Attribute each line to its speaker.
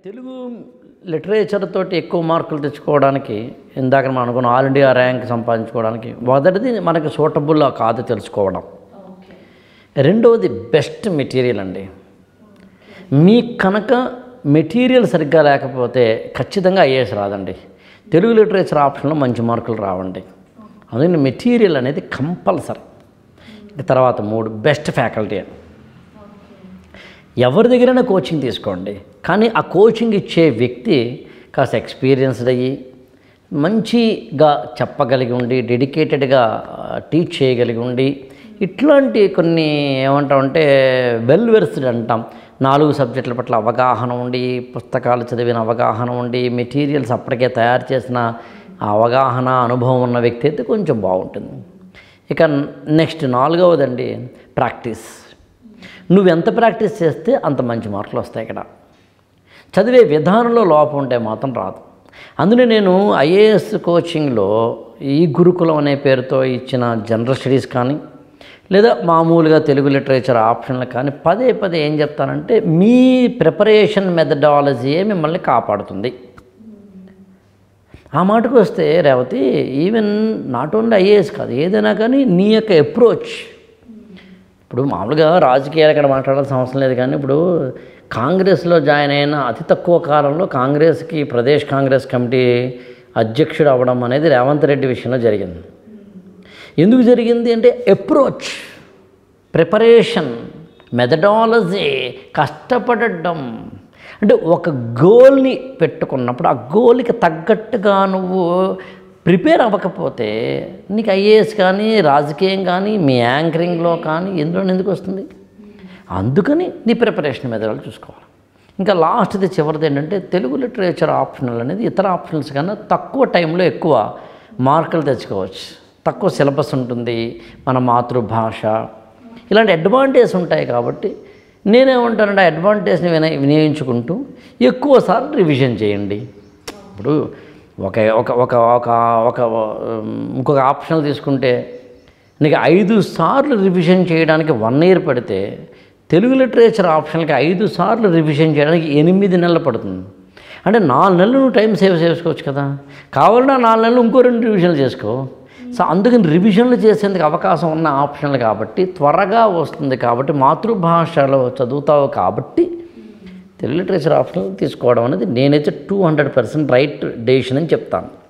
Speaker 1: Telugu literature తోటి ఎక్కువ మార్కులు తెచ్చుకోవడానికి ఇందాక మనం అనుకున్న ఆల్ ఇండియా ర్యాంక్ సంపాదించుకోవడానికి మొదటిది మనకి సూటబుల్ కాదు తెలుసుకోవడం రెండవది బెస్ట్ మెటీరియల్ అండి మీ కనుక మెటీరియల్ సరిగ్గా లేకపోతే ఖచ్చితంగా ఐఏఎస్ రాదండి తెలుగు లిటరేచర్ ఆప్షన్లో మంచి మార్కులు రావండి అందుకని మెటీరియల్ అనేది కంపల్సరీ ఇక తర్వాత మూడు బెస్ట్ ఫ్యాకల్టీ ఎవరి దగ్గరైనా కోచింగ్ తీసుకోండి కానీ ఆ కోచింగ్ ఇచ్చే వ్యక్తి కాస్త ఎక్స్పీరియన్స్డ్ అయ్యి మంచిగా చెప్పగలిగి ఉండి డెడికేటెడ్గా టీచ్ చేయగలిగి ఉండి ఇట్లాంటి కొన్ని ఏమంటామంటే వెల్ వెర్స్డ్ అంటాం నాలుగు సబ్జెక్టుల పట్ల అవగాహన ఉండి పుస్తకాలు చదివిన అవగాహన ఉండి మెటీరియల్స్ అప్పటికే తయారు చేసిన ఆ అవగాహన అనుభవం ఉన్న వ్యక్తి అయితే కొంచెం బాగుంటుంది ఇక నెక్స్ట్ నాలుగవదండి ప్రాక్టీస్ నువ్వు ఎంత ప్రాక్టీస్ చేస్తే అంత మంచి మార్కులు వస్తాయి ఇక్కడ చదివే విధానంలో లోపం ఉంటే మాత్రం రాదు అందులో నేను ఐఏఎస్ కోచింగ్లో ఈ గురుకులం అనే పేరుతో ఇచ్చిన జనరల్ స్టడీస్ కానీ లేదా మామూలుగా తెలుగు లిటరేచర్ ఆప్షన్లు కానీ పదే పదే ఏం చెప్తానంటే మీ ప్రిపరేషన్ మెథడాలజీయే మిమ్మల్ని కాపాడుతుంది ఆ మాటకు వస్తే Revathi even not only IAS కాదు ఏదైనా కానీ నీ యొక్క అప్రోచ్ ఇప్పుడు మామూలుగా రాజకీయాలు ఇక్కడ మాట్లాడాల్సిన అవసరం లేదు కానీ ఇప్పుడు కాంగ్రెస్లో జాయిన్ అయిన అతి తక్కువ కాలంలో కాంగ్రెస్కి ప్రదేశ్ కాంగ్రెస్ కమిటీ అధ్యక్షుడు అవ్వడం అనేది రేవంత్ రెడ్డి విషయంలో జరిగింది ఎందుకు జరిగింది అంటే అప్రోచ్ ప్రిపరేషన్ మెథడాలజీ కష్టపడడం అంటే ఒక గోల్ని పెట్టుకున్నప్పుడు ఆ గోల్కి తగ్గట్టుగా నువ్వు ప్రిపేర్ అవ్వకపోతే నీకు ఐఏఎస్ కానీ రాజకీయం కానీ మీ యాంకరింగ్లో కానీ ఎందులో ఎందుకు వస్తుంది అందుకని నీ ప్రిపరేషన్ మెథడాలు చూసుకోవాలి ఇంకా లాస్ట్ది చివరిది ఏంటంటే తెలుగు లిటరేచర్ ఆప్షనల్ అనేది ఇతర ఆప్షనల్స్ కన్నా తక్కువ టైంలో ఎక్కువ మార్కులు తెచ్చుకోవచ్చు తక్కువ సిలబస్ ఉంటుంది మన మాతృభాష ఇలాంటి అడ్వాంటేజ్ ఉంటాయి కాబట్టి నేనేమంటానంటే ఆ అడ్వాంటేజ్ని విన వినియోగించుకుంటూ ఎక్కువ సార్లు రివిజన్ చేయండి ఇప్పుడు ఒక ఒక ఒక ఒక ఒక ఉమ్, ఇంకొక ఆప్షనల్ తీసుకుంటే నీకు ఐదు సార్లు రివిజన్ చేయడానికి వన్ ఇయర్ పడితే తెలుగు లిటరేచర్ ఆప్షన్కి ఐదు సార్లు రివిజన్ చేయడానికి ఎనిమిది నెలలు పడుతుంది అంటే నాలుగు నెలలు నువ్వు టైం సేవ్ చేసుకోవచ్చు కదా కావాలన్నా నాలుగు నెలలు ఇంకో రెండు రివిజన్లు చేసుకో సో అందుకని రివిజన్లు చేసేందుకు అవకాశం ఉన్న ఆప్షన్లు కాబట్టి త్వరగా వస్తుంది కాబట్టి మాతృభాషలో చదువుతావు కాబట్టి తెలుగు లిటరేచర్ ఆప్షన్ తీసుకోవడం అనేది నేనైతే two hundred percent right decision అని చెప్తాను